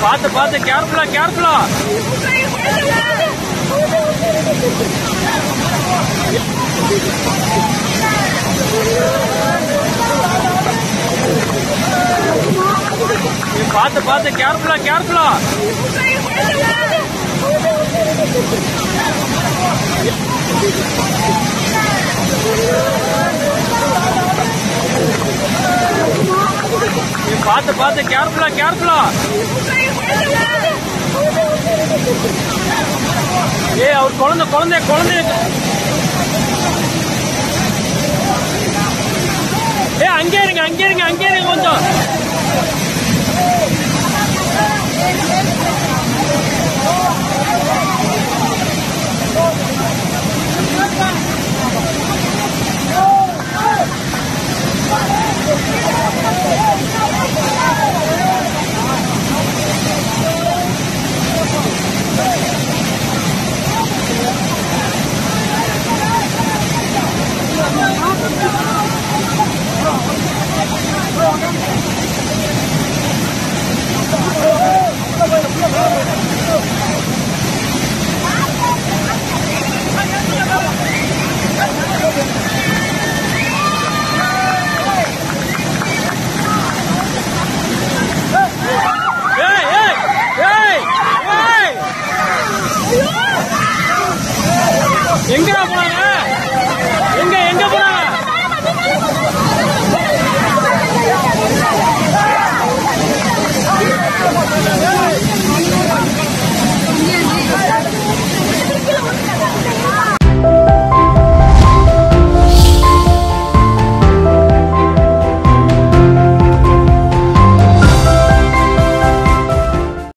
பார்த்து பார்த்து கேர்ஃபுல்லா கேர்ஃபுல்லா பார்த்து பார்த்து கேர்ஃபுல்லா கேர்ஃபுல்லா பார்த்து பார்த்து கேர்ஃபுல்லா கேர்ஃபுல்லா ஏய் அவர் குழந்தை குழந்தை குழந்தை ஏ அங்கே இருங்க அங்கே இருங்க அங்கே இருங்க கொஞ்சம் ஏய் ஏய் ஏய் ஏய் எங்கடா போனாங்க